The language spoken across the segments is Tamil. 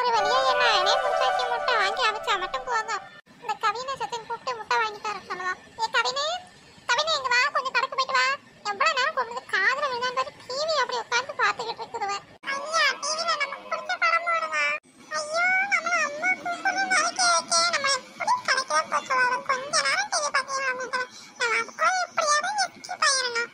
ஒரு வழியா என்ன அணே முடிச்சாச்சு முட்டை வாங்கி அவிச்சா மட்டும் போதும் இந்த கவினை சத்தின் கூப்பிட்டு முட்டை வாங்கி தர சொல்லலாம் ஏ கவினே கவினே இங்க வா கொஞ்சம் கடைக்கு போயிட்டு வா எவ்வளவு நேரம் கூப்பிடுது காதுல விழுந்தாண்டு டிவி அப்படி உட்கார்ந்து பார்த்துக்கிட்டு இருக்குதுவேன் ஐயா டிவில நமக்கு பிடிச்ச படம் போடுவா ஐயோ நம்ம அம்மா கூப்பிடுறது நாளைக்கு ஓகே நம்ம எப்படி கடைக்கு போச்சு வரோம் கொஞ்ச நேரம் டிவி பார்க்கலாம் அப்படின்னு நம்ம அதுக்குள்ள எப்படியாவது எஸ்கேப் ஆயிடணும்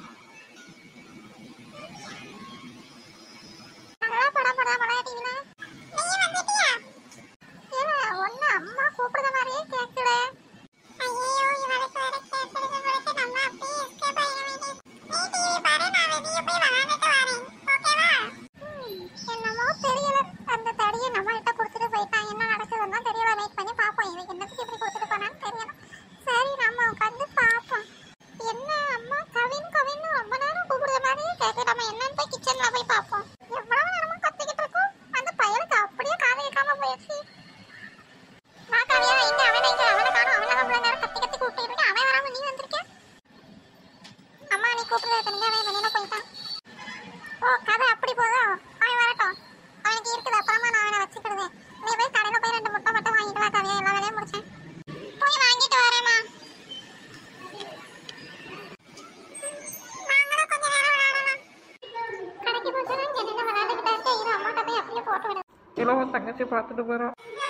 நல்லா படம் படம் படம் டிவில நீ வந்துட்டியா ஏல ஒண்ணு அம்மா கூப்பிடுற மாதிரியே கேக்குற ஐயோ இவளுக்கு வேற கேக்குறது கொடுத்து நம்ம அப்படியே எஸ்கேப் ஆயிட வேண்டியது நீ டிவி பாரு நான் வெளியே போய் விளையாண்டுட்டு வரேன் ஓகேவா என்னமோ தெரியல அந்த தடியை நம்ம கிட்ட கொடுத்துட்டு போயிட்டான் என்ன நடக்குதுன்னு தெரியல வெயிட் பண்ணி பார்ப்போம் இவன் என்னத்துக்கு இப்படி கொடுத்துட்டு போனான்னு தெரியல சரி நம்ம உட்காந்து பார்ப்போம் என்ன அம்மா கவின் கவின் ரொம்ப நேரம் கூப்பிடுற மாதிரியே கேட்கு நம்ம என்னன்னு போய் கிச்சன்ல போய் பார்ப்போம் எவ்வளவு நேரமா கத்திக்கிட்டு இருக்கோம் அந்த பையனுக்கு அப்படியே காது கேட்காம போயிடுச்சு வா கவியா இங்க அவனை இங்க அவனை காணும் அவனை நம்மள நேரம் கத்தி கத்தி கூப்பிட்டு இருக்கேன் அவன் வராம நீ வந்திருக்க அம்மா நீ கூப்பிடுறது நீங்க அவன் வெளியில போயிட்டான் ஓ கதை அப்படி போதோ அவன் வரட்டும் அவனுக்கு இருக்குது அப்புறமா நான் அவனை வச்சுக்கிடுவேன் நீ போய் கடையில போய் ரெண்டு முட்டை மட்டும் வாங்கிட்டு வா கவியா எல்லா வேலையும் முடிச்சேன் போய் வாங்கிட்டு வரேம்மா நாங்களும் கொஞ்ச நேரம் விளையாடலாம் கடைக்கு போச்சுன்னா இங்க நின்று விளையாண்டுக்கிட்டே இருக்க இரு அம்மாட்ட போய் அப்படியே போட்டு விடு இல்லை உன் தங்கச்சி பார்த்துட்டு போகிறோம் ஆ